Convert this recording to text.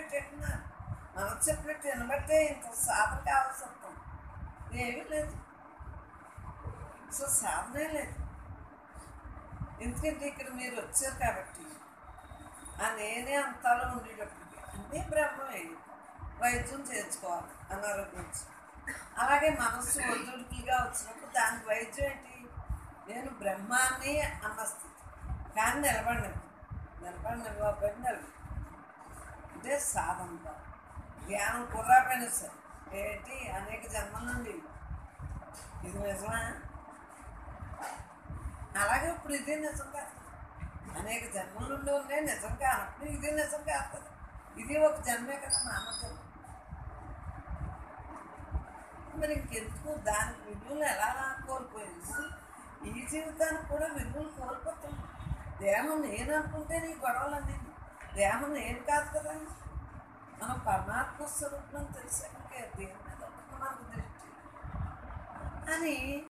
చెప్పినట్టు వింటున్నారు మనసు చెప్పినట్టు వినబట్టే ఇంత సాధన కావాల్సి వస్తుంది ఏమీ లేదు సో సాధనే లేదు ఎందుకంటే ఇక్కడ మీరు వచ్చారు కాబట్టి ఆ నేనే అంతాలో ఉండేటప్పటికి అన్నీ బ్రహ్మమే వైద్యం చేర్చుకోవాలి అనారోగ్యించి అలాగే మనస్సు ఒత్తిడిగా వచ్చినప్పుడు దానికి వైద్యం ఏంటి నేను బ్రహ్మాన్ని అన్న స్థితి కానీ నిలబడినది నిలబడి నిలబడి నిలబడి అంటే సాధనతో జ్ఞానం కుర్రాపోయినా సరే ఏంటి అనేక జన్మల నుండి ఇది నిజమా అలాగే ఇప్పుడు ఇది నిజం కాదు అనేక జన్మల నుండి ఉన్నాయి నిజం కానప్పుడు ఇది నిజం కాదు కదా ఇది ఒక జన్మే కదా మానవ జన్మ మరి ఇంకెందుకు దానికి విలువలు ఎలా కోల్పోయింది ఈ జీవితానికి కూడా విలువలు కోల్పోతాం దేహం నేను అనుకుంటే నీ గొడవలన్నీ దేహం నేను కాదు కదా మనం పరమాత్మ స్వరూపం తెలిసాక దేని మీద ఉంటుంది మనకు దృష్టి అని